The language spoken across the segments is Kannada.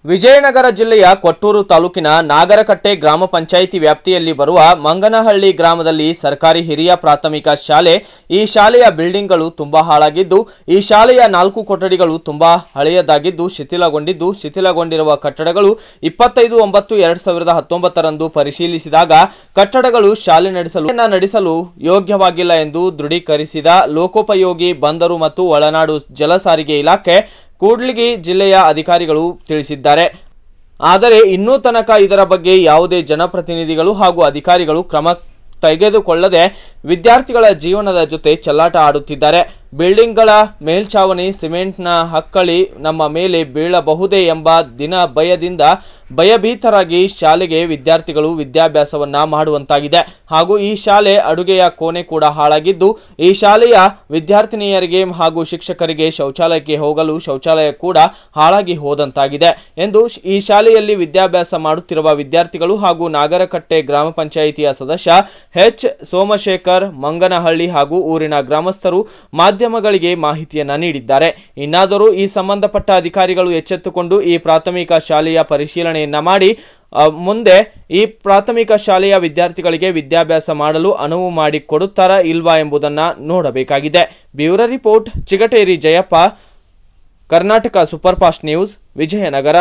ವಿಜಯನಗರ ಜಿಲ್ಲೆಯ ಕೊಟ್ಟೂರು ತಾಲೂಕಿನ ನಾಗರಕಟ್ಟೆ ಗ್ರಾಮ ಪಂಚಾಯಿತಿ ವ್ಯಾಪ್ತಿಯಲ್ಲಿ ಬರುವ ಮಂಗನಹಳ್ಳಿ ಗ್ರಾಮದಲ್ಲಿ ಸರ್ಕಾರಿ ಹಿರಿಯ ಪ್ರಾಥಮಿಕ ಶಾಲೆ ಈ ಶಾಲೆಯ ಬಿಲ್ಡಿಂಗ್ಗಳು ತುಂಬಾ ಹಾಳಾಗಿದ್ದು ಈ ಶಾಲೆಯ ನಾಲ್ಕು ಕೊಠಡಿಗಳು ತುಂಬಾ ಹಳೆಯದಾಗಿದ್ದು ಶಿಥಿಲಗೊಂಡಿದ್ದು ಶಿಥಿಲಗೊಂಡಿರುವ ಕಟ್ಟಡಗಳು ಇಪ್ಪತ್ತೈದು ಒಂಬತ್ತು ಎರಡ್ ಸಾವಿರದ ಹತ್ತೊಂಬತ್ತರಂದು ಪರಿಶೀಲಿಸಿದಾಗ ಕಟ್ಟಡಗಳು ಶಾಲೆ ನಡೆಸಲು ನಡೆಸಲು ಯೋಗ್ಯವಾಗಿಲ್ಲ ಎಂದು ದೃಢೀಕರಿಸಿದ ಲೋಕೋಪಯೋಗಿ ಬಂದರು ಮತ್ತು ಒಳನಾಡು ಜಲಸಾರಿಗೆ ಇಲಾಖೆ ಕೂಡ್ಲಿಗಿ ಜಿಲ್ಲೆಯ ಅಧಿಕಾರಿಗಳು ತಿಳಿಸಿದ್ದಾರೆ ಆದರೆ ಇನ್ನೂ ತನಕ ಇದರ ಬಗ್ಗೆ ಯಾವುದೇ ಜನಪ್ರತಿನಿಧಿಗಳು ಹಾಗೂ ಅಧಿಕಾರಿಗಳು ಕ್ರಮ ತೆಗೆದುಕೊಳ್ಳದೆ ವಿದ್ಯಾರ್ಥಿಗಳ ಜೀವನದ ಜೊತೆ ಚೆಲ್ಲಾಟ ಆಡುತ್ತಿದ್ದಾರೆ ಬಿಲ್ಡಿಂಗ್ಗಳ ಮೇಲ್ಛಾವಣಿ ಸಿಮೆಂಟ್ನ ಹಕ್ಕಳಿ ನಮ್ಮ ಮೇಲೆ ಬೀಳಬಹುದೇ ಎಂಬ ದಿನ ಭಯದಿಂದ ಭಯಭೀತರಾಗಿ ಶಾಲೆಗೆ ವಿದ್ಯಾರ್ಥಿಗಳು ವಿದ್ಯಾಭ್ಯಾಸವನ್ನ ಮಾಡುವಂತಾಗಿದೆ ಹಾಗೂ ಈ ಶಾಲೆ ಅಡುಗೆಯ ಕೋಣೆ ಕೂಡ ಹಾಳಾಗಿದ್ದು ಈ ಶಾಲೆಯ ವಿದ್ಯಾರ್ಥಿನಿಯರಿಗೆ ಹಾಗೂ ಶಿಕ್ಷಕರಿಗೆ ಶೌಚಾಲಯಕ್ಕೆ ಹೋಗಲು ಶೌಚಾಲಯ ಕೂಡ ಹಾಳಾಗಿ ಹೋದಂತಾಗಿದೆ ಎಂದು ಈ ಶಾಲೆಯಲ್ಲಿ ವಿದ್ಯಾಭ್ಯಾಸ ಮಾಡುತ್ತಿರುವ ವಿದ್ಯಾರ್ಥಿಗಳು ಹಾಗೂ ನಾಗರಕಟ್ಟೆ ಗ್ರಾಮ ಪಂಚಾಯಿತಿಯ ಸದಸ್ಯ ಎಚ್ ಸೋಮಶೇಖರ್ ಮಂಗನಹಳ್ಳಿ ಹಾಗೂ ಊರಿನ ಗ್ರಾಮಸ್ಥರು ಮಾಧ್ಯಮಗಳಿಗೆ ಮಾಹಿತಿಯನ್ನ ನೀಡಿದ್ದಾರೆ ಇನ್ನಾದರೂ ಈ ಸಂಬಂಧಪಟ್ಟ ಅಧಿಕಾರಿಗಳು ಎಚ್ಚೆತ್ತುಕೊಂಡು ಈ ಪ್ರಾಥಮಿಕ ಶಾಲೆಯ ಪರಿಶೀಲನೆಯನ್ನ ಮಾಡಿ ಆ, ಮುಂದೆ ಈ ಪ್ರಾಥಮಿಕ ಶಾಲೆಯ ವಿದ್ಯಾರ್ಥಿಗಳಿಗೆ ವಿದ್ಯಾಭ್ಯಾಸ ಮಾಡಲು ಅನುವು ಮಾಡಿಕೊಡುತ್ತಾರಾ ಇಲ್ವಾ ಎಂಬುದನ್ನ ನೋಡಬೇಕಾಗಿದೆ bureau report Chigateri Jayappa Karnataka super fast news Vijayanagara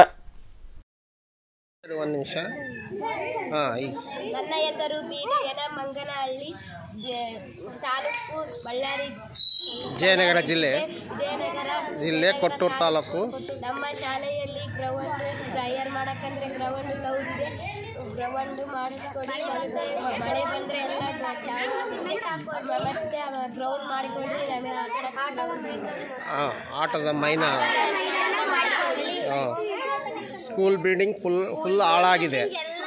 ಒಂದು ನಿಮಿಷ ಹಾಂ ಈಗ ನನ್ನ ಹೆಸರು ಬೀರಯ್ಯನ ಮಂಗನಹಳ್ಳಿ ಜೆ- ತಾಲೂಕು ಬಳ್ಳಾರಿ ಜಯನಗರ ಜಿಲ್ಲೆ ಜಯನಗರ ಜಿಲ್ಲೆ ಕೊಟ್ಟೂರು ತಾಲೂಕು ನಮ್ಮ ಶಾಲೆಯಲ್ಲಿ ಗ್ರೌಂಡ್ ಪ್ರಯರ್ ಮಾಡಕ್ಕಂದ್ರೆ ಗ್ರೌಂಡ್ ಇದೆ ಗ್ರೌಂಡ್ ಮಾಡಿಕೊಡಿ ಮತ್ತೆ ಮಳೆ ಬಂದರೆ ಎಲ್ಲ ಮತ್ತೆ ಗ್ರೌಂಡ್ ಮಾಡಿಕೊಡಿ ನಮಗೆ ಹಾಂ ಆಟದ ಮೈನ ಹಾಂ ಸ್ಕೂಲ್ ಬಿಲ್ಡಿಂಗ್ ಫುಲ್ ಫುಲ್ ಹಾಳಾಗಿದೆ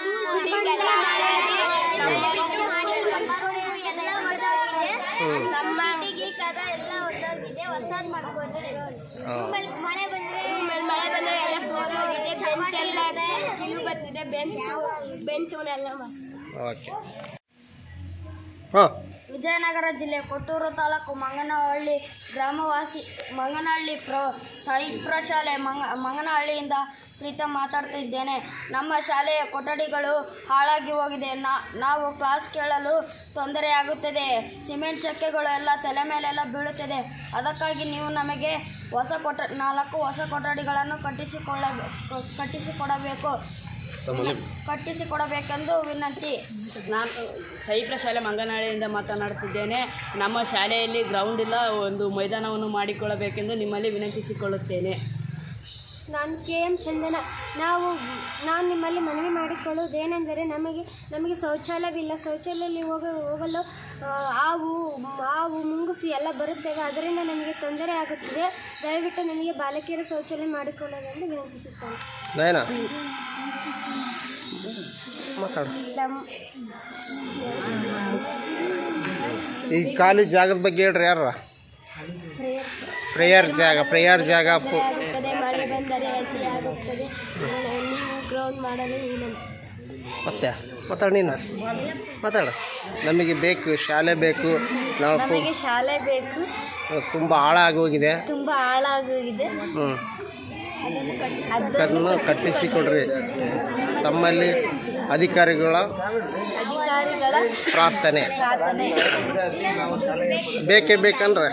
ನಮ್ಮ ಕದ ಎಲ್ಲ ಹೊರಟೋಗಿದೆ ಹೊಸದು ಮಾಡ್ಕೊಂಡ್ರೆ ಹಾಂ ಮಳೆ ಬಂದ್ರೆ ಮಳೆ ಬಂದ್ರೆ ಎಲ್ಲ ಸೋಲೋಗಿದೆ ಬೆಂಚ್ ಎಲ್ಲ ಕಿಲು ಬರ್ತಿದೆ ಬೆಂಚ್ ಬೆಂಚ್ ಎಲ್ಲ ಮಸ್ತ್ ಓಕೆ ಹಾಂ ವಿಜಯನಗರ ಜಿಲ್ಲೆ ಕೊಟ್ಟೂರು ತಾಲೂಕು ಮಂಗನಹಳ್ಳಿ ಗ್ರಾಮವಾಸಿ ಮಂಗನಹಳ್ಳಿ ಪ್ರ ಸಾಯಿ ಪ್ರಶಾಲೆ ಮಂಗ ಮಂಗನಹಳ್ಳಿಯಿಂದ ಪ್ರೀತ ಮಾತಾಡ್ತಾ ಇದ್ದೇನೆ ನಮ್ಮ ಶಾಲೆಯ ಕೊಠಡಿಗಳು ಹಾಳಾಗಿ ಹೋಗಿದೆ ನಾ ನಾವು ಕ್ಲಾಸ್ ಕೇಳಲು ತೊಂದರೆಯಾಗುತ್ತದೆ ಸಿಮೆಂಟ್ ಚಕ್ಕೆಗಳು ಎಲ್ಲ ತಲೆ ಮೇಲೆಲ್ಲ ಬೀಳುತ್ತದೆ ಅದಕ್ಕಾಗಿ ನೀವು ನಮಗೆ ಹೊಸ ಕೊಠ ನಾಲ್ಕು ಹೊಸ ಕೊಠಡಿಗಳನ್ನು ಕಟ್ಟಿಸಿಕೊಳ್ಳ ಕಟ್ಟಿಸಿಕೊಡಬೇಕು ಕಟ್ಟಿಸಿಕೊಡಬೇಕೆಂದು ವಿನಂತಿ ನಾನು ಸೈಪ್ರ ಶಾಲೆ ಮಂಗನಹಳ್ಳಿಯಿಂದ ಮಾತನಾಡುತ್ತಿದ್ದೇನೆ ನಮ್ಮ ಶಾಲೆಯಲ್ಲಿ ಗ್ರೌಂಡ್ ಇಲ್ಲ ಒಂದು ಮೈದಾನವನ್ನು ಮಾಡಿಕೊಳ್ಳಬೇಕೆಂದು ನಿಮ್ಮಲ್ಲಿ ವಿನಂತಿಸಿಕೊಳ್ಳುತ್ತೇನೆ ನಾನು ಕೆ ಎಂ ಚಂದನ ನಾವು ನಾನು ನಿಮ್ಮಲ್ಲಿ ಮನವಿ ಮಾಡಿಕೊಳ್ಳುವುದೇನೆಂದರೆ ನಮಗೆ ನಮಗೆ ಶೌಚಾಲಯವಿಲ್ಲ ಶೌಚಾಲಯದಲ್ಲಿ ಹೋಗ ಹೋಗಲು ಆ, ಹಾವು ಹಾವು ಮುಂಗುಸಿ ಎಲ್ಲ ಬರುತ್ತವೆ ಅದರಿಂದ ನಮಗೆ ತೊಂದರೆ ಆಗುತ್ತಿದೆ ದಯವಿಟ್ಟು ನನಗೆ ಬಾಲಕಿಯರ ಶೌಚಾಲಯ ಮಾಡಿಕೊಳ್ಳೋದೆಂದು ವಿನಂತಿಸುತ್ತೇನೆ ನಯನ ಮಾತಾಡು ನಮ್ಮ ಈ ಖಾಲಿ ಜಾಗದ ಬಗ್ಗೆ ಹೇಳ್ರಿ ಯಾರ ಪ್ರೇಯರ್ ಜಾಗ ಪ್ರೇಯರ್ ಜಾಗ ಪು- ಆಗುತ್ತದೆ ಮಳೆ ಬಂದರೆ ಹಸಿ ಆಗುತ್ತದೆ ನೀವು ಗ್ರೌಂಡ್ ಮಾಡಲು ವಿನಂತಿ ಮತ್ತೆ ಮಾತಾಡು ನೀನು ಮಾತಾಡು ನಮಗೆ ಬೇಕು ಶಾಲೆ ಬೇಕು ನಾವು ನಮಗೆ ಶಾಲೆ ಬೇಕು ತುಂಬ ಹಾಳಾಗೋಗಿದೆ ತುಂಬ ಹಾಳಾಗೋಗಿದೆ ಹ್ಞೂ ಅದನ್ನು ಅದನ್ನು ಕಟ್ಟಿಸಿಕೊಡ್ರಿ ತಮ್ಮಲ್ಲಿ ಅಧಿಕಾರಿಗಳ ಅಧಿಕಾರಿಗಳ ಪ್ರಾರ್ಥನೆ ಪ್ರಾರ್ಥನೆ ಬೇಕೇ ಬೇಕಂದ್ರೆ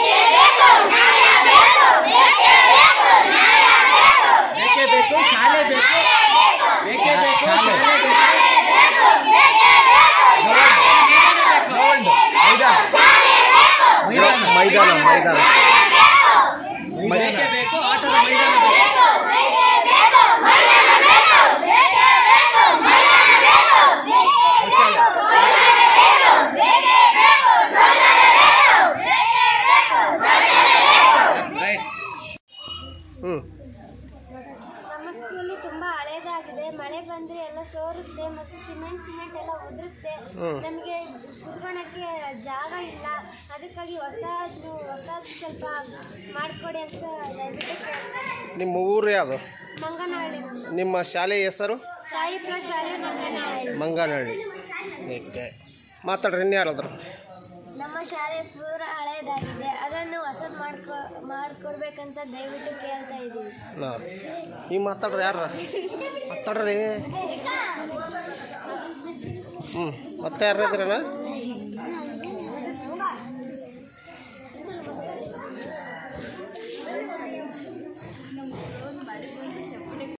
ಮೈದಾನ ಮೈದಾನ ಮೈ- ಹ್ಞೂ ನಮ್ಮ ಸ್ಕೂಲಿ ತುಂಬ ಹಳೇದಾಗಿದೆ ಮಳೆ ಬಂದರೆ ಎಲ್ಲ ಸೋರುತ್ತೆ ಮತ್ತು ಸಿಮೆಂಟ್ ಸಿಮೆಂಟ್ ಎಲ್ಲ ಉದುರುತ್ತೆ ಹ್ಮ್. ನಮಗೆ ಕುತ್ಕೊಳ್ಳೋಕ್ಕೆ ಜಾಗ ಇಲ್ಲ ಅದಕ್ಕಾಗಿ ಹೊಸದು ಹೊಸದು ಸ್ವಲ್ಪ ಮಾಡಿಕೊಡಿ ಅಂತ ದಯವಿಟ್ಟು ಕೇಳ್ತೀನಿ. ನಿಮ್ಮ ಊರು ಯಾವುದು ಮಂಗನಹಳ್ಳಿ ನಿಮ್ಮ ಶಾಲೆಯ ಹೆಸರು ಸಾಯಿಪುರ ಶಾಲೆ ಮಂಗನಹಳ್ಳಿ ಮಂಗನಹಳ್ಳಿ ಓಕೆ ಮಾತಾಡ್ರಿ ಇನ್ನು ಯಾರಾದ್ರು ನಮ್ಮ ಶಾಲೆ ಪೂರ ಹಳೇದಾಗಿದೆ ಅದನ್ನು ಹೊಸದು ಮಾಡ್ಕೊ ಮಾಡಿಕೊಡ್ಬೇಕಂತ ದಯವಿಟ್ಟು ಕೇಳ್ತಾ ಇದ್ದೀವಿ ನಾ ಈಗ ಮಾತಾಡ್ರಿ ಯಾರ ಮಾತಾಡ್ರಿ ಹ್ಞೂ ಮತ್ತೆ ಯಾರು ಇದ್ರಣ್ಣ